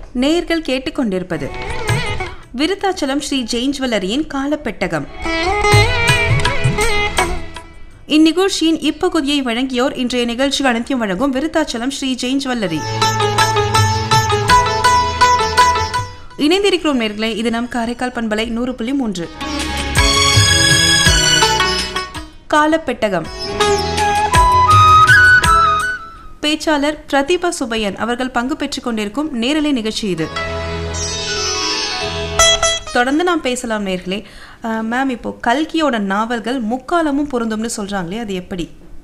நேயர்கள் கேட்டுக்கொண்டிருப்பது விருத்தாச்சலம் ஸ்ரீ ஜெயின் ஜுவல்லரியின் காலப்பெட்டகம் இந்நிகழ்ச்சியின் இப்பகுதியை வழங்கியோர் இன்றைய நிகழ்ச்சி அனைத்தையும் வழங்கும் விருத்தாச்சலம் ஸ்ரீ ஜெயின் ஜுவல்லரி இணைந்திருக்கிறோம் நேர்களே இது நம் காரைக்கால் பண்பலை நூறு புள்ளி மூன்று காலப்பெட்டகம் பேச்சாளர் பிரதீபா சுபையன் அவர்கள் பங்கு பெற்றுக் கொண்டிருக்கும் நேரலை நிகழ்ச்சி இது தொடர்ந்து நாம் பேசலாம் நேர்களே மேம் இப்போ கல்கியோட நாவல்கள் முக்காலமும் பொருந்தும்னு சொல்றாங்களே அது எப்படி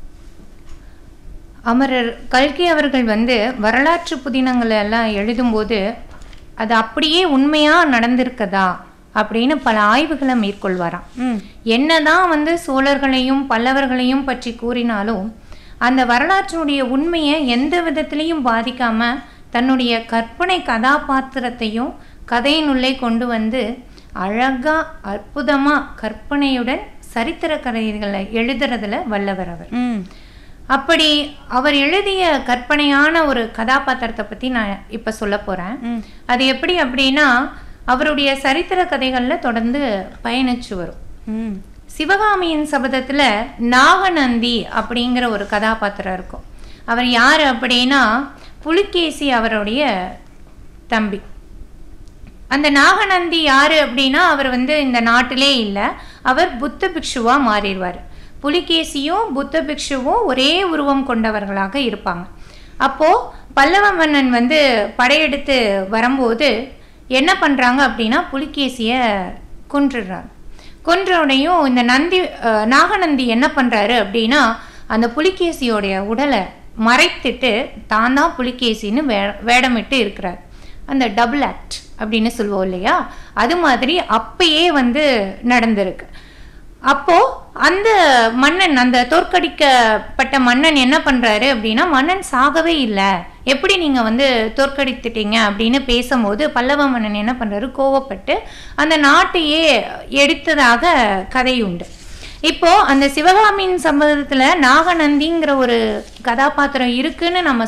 அமரர் கல்கி அவர்கள் வந்து வரலாற்று புதினங்களை எல்லாம் எழுதும்போது அது அப்படியே உண்மையா நடந்திருக்கதா அப்படின்னு பல ஆய்வுகளை மேற்கொள்வாராம் ம் என்னதான் வந்து சோழர்களையும் பல்லவர்களையும் பற்றி கூறினாலும் அந்த வரலாற்றினுடைய உண்மையை எந்த விதத்திலையும் பாதிக்காம தன்னுடைய கற்பனை கதாபாத்திரத்தையும் கதையினுள்ளே கொண்டு வந்து அழகா அற்புதமா கற்பனையுடன் சரித்திர கதைகளை எழுதுறதுல வல்லவர் அவர் ம் அப்படி அவர் எழுதிய கற்பனையான ஒரு கதாபாத்திரத்தை பத்தி நான் இப்ப சொல்ல போறேன் ம். அது எப்படி அப்படின்னா அவருடைய சரித்திர கதைகள்ல தொடர்ந்து பயணிச்சு வரும் ம் சிவகாமியின் சபதத்துல நாகநந்தி அப்படிங்கிற ஒரு கதாபாத்திரம் இருக்கும் அவர் யார் அப்படின்னா புலிகேசி அவருடைய தம்பி அந்த நாகநந்தி யாரு அப்படின்னா அவர் வந்து இந்த நாட்டிலே இல்லை அவர் புத்த பிக்ஷுவா மாறிடுவார் புலிகேசியும் புத்த பிக்ஷுவும் ஒரே உருவம் கொண்டவர்களாக இருப்பாங்க அப்போ பல்லவ மன்னன் வந்து படையெடுத்து வரும்போது என்ன பண்றாங்க அப்படின்னா புலிகேசியை கொன்றுடுறாங்க கொன்றவுடையும் இந்த நந்தி அஹ், நாகநந்தி என்ன பண்றாரு அப்படின்னா அந்த புலிகேசியோடைய உடலை மறைத்துட்டு தான் தான் புலிகேசின்னு வே வேடமிட்டு இருக்கிறார் அந்த டபுள் ஆக்ட் அப்படின்னு சொல்லுவோம் இல்லையா அது மாதிரி அப்பயே வந்து நடந்திருக்கு அப்போ அந்த மன்னன் அந்த தோற்கடிக்கப்பட்ட மன்னன் என்ன பண்றாரு அப்படின்னா மன்னன் சாகவே இல்லை எப்படி நீங்க வந்து தோற்கடித்துட்டீங்க அப்படின்னு பேசும்போது பல்லவ மன்னன் என்ன பண்றாரு கோவப்பட்டு அந்த நாட்டையே எடுத்ததாக கதை உண்டு இப்போ அந்த சிவகாமியின் சம்பவத்துல நாகநந்திங்கிற ஒரு கதாபாத்திரம் இருக்குன்னு நம்ம